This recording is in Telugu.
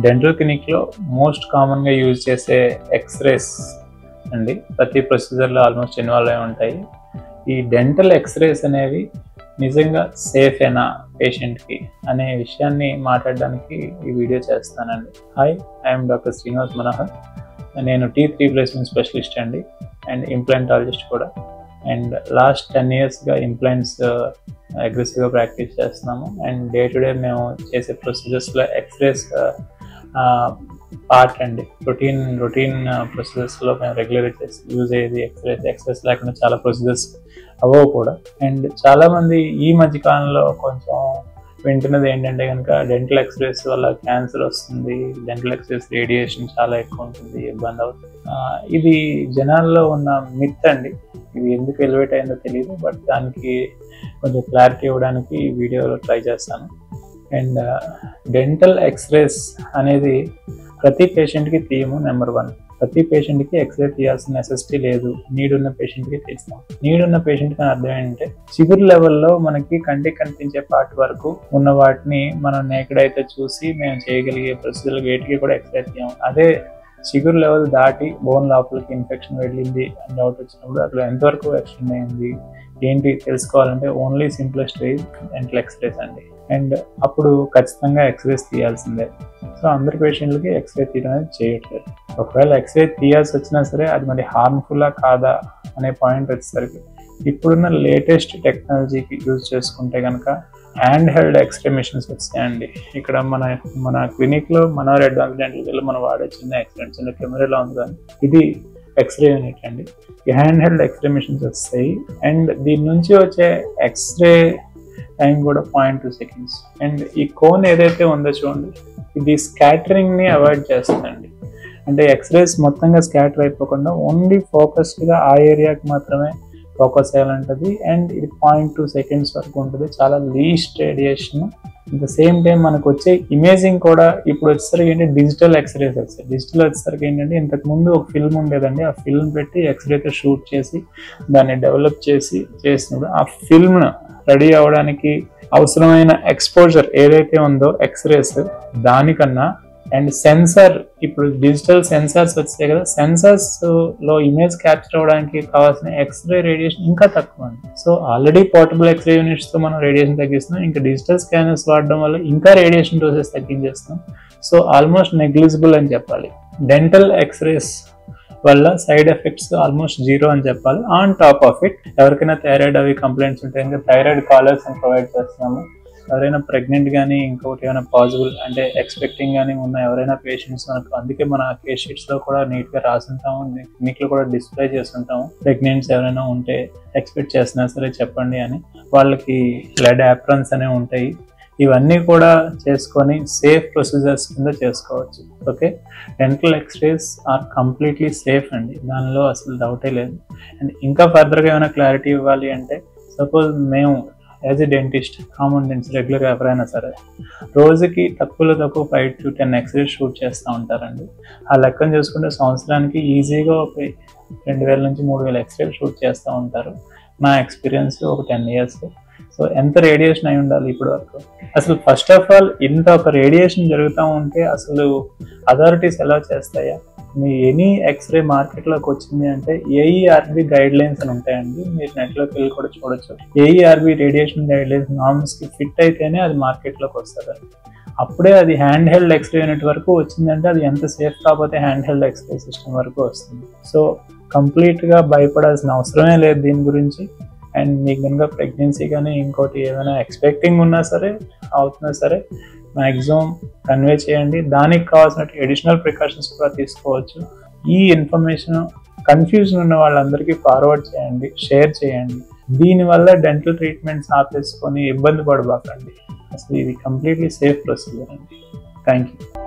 డెంటల్ క్లినిక్లో మోస్ట్ కామన్గా యూజ్ చేసే ఎక్స్రేస్ అండి ప్రతి ప్రొసీజర్లో ఆల్మోస్ట్ ఇన్వాల్వ్ అయి ఉంటాయి ఈ డెంటల్ ఎక్స్రేస్ అనేవి నిజంగా సేఫేనా పేషెంట్కి అనే విషయాన్ని మాట్లాడడానికి ఈ వీడియో చేస్తానండి hi I'm doctor Srinivas Manohar నేను టీ త్రీ ప్లేస్మెంట్ స్పెషలిస్ట్ అండి అండ్ ఇంప్లాంటాలజిస్ట్ కూడా అండ్ లాస్ట్ టెన్ ఇయర్స్గా ఇంప్లాంట్స్ అగ్రెసివ్గా ప్రాక్టీస్ చేస్తున్నాము అండ్ డే టు డే మేము చేసే ప్రొసీజర్స్లో ఎక్స్రేస్ పార్ట్ అండి రొటీన్ రొటీన్ ప్రొసీజర్స్లో మేము రెగ్యులర్గా చేసి యూజ్ అయ్యేది ఎక్స్రేస్ ఎక్స్రేస్ లేకుండా చాలా ప్రొసీజర్స్ అవ్వవు కూడా అండ్ చాలామంది ఈ మధ్య కాలంలో కొంచెం వింటున్నది ఏంటంటే కనుక డెంటల్ ఎక్స్రేస్ వల్ల క్యాన్సర్ వస్తుంది డెంటల్ ఎక్స్రేస్ రేడియేషన్ చాలా ఎక్కువ ఉంటుంది ఇబ్బంది అవుతుంది ఆ, ఇది జనాల్లో ఉన్న మిత్ అండి ఇది ఎందుకు ఎలివేట్ అయిందో తెలియదు బట్ దానికి కొంచెం క్లారిటీ ఇవ్వడానికి ఈ వీడియోలో ట్రై చేస్తాను అండ్ డెంటల్ ఎక్స్రేస్ అనేది ప్రతి పేషెంట్కి తీయము నెంబర్ వన్ ప్రతి పేషెంట్కి ఎక్స్రే తీయాల్సిన నెసెసిటీ లేదు నీడ్ ఉన్న పేషెంట్కి తీస్తాం నీడ్ ఉన్న పేషెంట్కి అర్థం ఏంటంటే చిగురు లెవెల్లో మనకి కంటికి కనిపించే పార్ట్ వరకు ఉన్న వాటిని మనం నేకడ్ అయితే చూసి మేము చేయగలిగే ప్రొసీజర్ వేటికి కూడా ఎక్స్రే తీయం అదే చిగురు లెవెల్ దాటి బోన్ లోపలికి ఇన్ఫెక్షన్ వెళ్ళింది అని డౌట్ వచ్చినప్పుడు అక్కడ ఎంతవరకు ఎక్స్టెండ్ అయింది ఏంటి తెలుసుకోవాలంటే only simplest way dental x-rays అండి అండ్ అప్పుడు ఖచ్చితంగా ఎక్స్రేస్ తీయాల్సిందే సో అందరి పేషెంట్లకి ఎక్స్రే తీయడం అనేది చేయట్లేదు ఒకవేళ ఎక్స్రే తీయాల్సి వచ్చినా సరే అది మరి హార్మ్ఫుల్లా కాదా అనే పాయింట్ వచ్చేసరికి ఇప్పుడున్న లేటెస్ట్ టెక్నాలజీకి యూజ్ చేసుకుంటే కనుక హ్యాండ్ హెల్డ్ ఎక్స్రే మిషన్స్ వచ్చాయండి ఇక్కడ మన మన క్లినిక్లో మన అడ్వాన్స్ డెంటల్ మనం వాడే చిన్న ఎక్స్రే చిన్న కెమెరాలో ఉంది కానీ ఇది ఎక్స్రే యూనిట్ అండి ఈ హ్యాండ్ హెల్డ్ ఎక్స్రే మిషన్స్ వస్తాయి అండ్ దీని నుంచి వచ్చే ఎక్స్రే టైం కూడా పాయింట్ టూ సెకండ్స్ అండ్ ఈ కోన్ ఏదైతే ఉందో చూడండి ఇది స్కాటరింగ్ ని అవాయిడ్ చేస్తుందండి అంటే ఎక్స్రేస్ మొత్తంగా స్కాటర్ అయిపోకుండా ఓన్లీ ఫోకస్డ్గా ఆ ఏరియాకి మాత్రమే ఫోకస్ అయ్యాలంటది అండ్ ఇది పాయింట్ టూ సెకండ్స్ వరకు ఉంటుంది చాలా least radiation at the same time మనకు వచ్చే ఇమేజింగ్ కూడా ఇప్పుడు వచ్చేసరికి ఏంటి డిజిటల్ ఎక్స్రేస్ వస్తాయి డిజిటల్ వచ్చేసరికి ఏంటంటే ఇంతకు ముందు ఒక ఫిల్మ్ ఉండేదండి ఆ ఫిల్మ్ పెట్టి ఎక్స్రేతో షూట్ చేసి దాన్ని డెవలప్ చేసి చేసినప్పుడు ఆ ఫిల్మ్ రెడీ అవ్వడానికి అవసరమైన ఎక్స్పోజర్ ఏదైతే ఉందో ఎక్స్రేస్ దానికన్నా అండ్ సెన్సార్ ఇప్పుడు డిజిటల్ సెన్సార్స్ వచ్చాయి కదా సెన్సార్స్ లో ఇమేజ్ క్యాప్చర్ అవ్వడానికి కావాల్సిన ఎక్స్రే రేడియేషన్ ఇంకా తక్కువ అండి so already portable x-ray units తో మనం రేడియేషన్ తగ్గిస్తున్నాం ఇంకా డిజిటల్ స్కానర్స్ వాడడం వల్ల ఇంకా రేడియేషన్ డోసెస్ తగ్గించేస్తాం సో ఆల్మోస్ట్ నెగ్లిజిబుల్ అని చెప్పాలి డెంటల్ ఎక్స్రేస్ వల్ల సైడ్ ఎఫెక్ట్స్ ఆల్మోస్ట్ జీరో అని చెప్పాలి ఆన్ టాప్ ఆఫ్ ఇట్ ఎవరికైనా థైరాయిడ్ అవి కంప్లైంట్స్ ఉంటాయి ఇంకా థైరాయిడ్ కాలర్స్ అని ప్రొవైడ్ చేస్తున్నాము ఎవరైనా ప్రెగ్నెంట్ కానీ ఇంకొకటి ఏమైనా పాసిబుల్ అంటే ఎక్స్పెక్టింగ్ కానీ ఉన్న ఎవరైనా పేషెంట్స్ మనకు అందుకే మన కేస్ షీట్స్ లో కూడా నీట్ గా రాసుంటాము క్లినిక్ లో కూడా డిస్ప్లే చేస్తుంటాము ప్రెగ్నెంట్స్ ఎవరైనా ఉంటే ఎక్స్పెక్ట్ చేసినా సరే చెప్పండి అని వాళ్ళకి లెడ్ యాప్రన్స్ అనేవి ఉంటాయి ఇవన్నీ కూడా చేసుకొని సేఫ్ ప్రొసీజర్స్ కింద చేసుకోవచ్చు okay dental x-rays are completely safe అండి దానిలో అసలు డౌటే లేదు అండ్ ఇంకా ఫర్దర్గా ఏమైనా క్లారిటీ ఇవ్వాలి అంటే సపోజ్ మేము as a dentist common dentist రెగ్యులర్గా ఎవరైనా సరే రోజుకి తక్కువలో తక్కువ five to ten x-ray shoot చేస్తూ ఉంటారండి ఆ లెక్కను చూసుకుంటే సంవత్సరానికి ఈజీగా ఒక రెండు వేల నుంచి మూడు వేల ఎక్స్రే షూట్ చేస్తూ ఉంటారు నా ఎక్స్పీరియన్స్ ఒక టెన్ ఇయర్స్ సో ఎంత రేడియేషన్ అయి ఉండాలి ఇప్పటి వరకు అసలు ఫస్ట్ ఆఫ్ ఆల్ ఇంత ఒక రేడియేషన్ జరుగుతూ ఉంటే అసలు అథారిటీస్ ఎలా చేస్తాయా మీ ఎనీ ఎక్స్రే మార్కెట్లోకి వచ్చింది అంటే ఏఈఆర్బి గైడ్ లైన్స్ అని ఉంటాయండి మీరు నెట్లోకి వెళ్ళి కూడా చూడొచ్చు ఏఈఆర్బి రేడియేషన్ గైడ్ లైన్స్ నార్మ్స్కి ఫిట్ అయితేనే అది మార్కెట్లోకి వస్తుంది అప్పుడే అది హ్యాండ్ హెల్డ్ ఎక్స్రే యూనిట్ వరకు వచ్చిందంటే అది ఎంత సేఫ్ కాకపోతే హ్యాండ్ హెల్డ్ ఎక్స్రే సిస్టమ్ వరకు వస్తుంది సో కంప్లీట్గా భయపడాల్సిన అవసరమే లేదు దీని గురించి అండ్ మీకు కనుక ప్రెగ్నెన్సీ కానీ ఇంకోటి ఏమైనా ఎక్స్పెక్టింగ్ ఉన్నా సరే అవుతున్నా సరే మ్యాక్సిమం కన్వే చేయండి దానికి కావాల్సిన అడిషనల్ ప్రికాషన్స్ కూడా తీసుకోవచ్చు ఈ ఇన్ఫర్మేషన్ కన్ఫ్యూజన్ ఉన్న వాళ్ళందరికీ ఫార్వర్డ్ చేయండి షేర్ చేయండి దీనివల్ల డెంటల్ ట్రీట్మెంట్స్ ఆపేసుకొని ఇబ్బంది పడబాకండి అసలు ఇది కంప్లీట్లీ సేఫ్ ప్రొసీజర్ అండి థ్యాంక్ యూ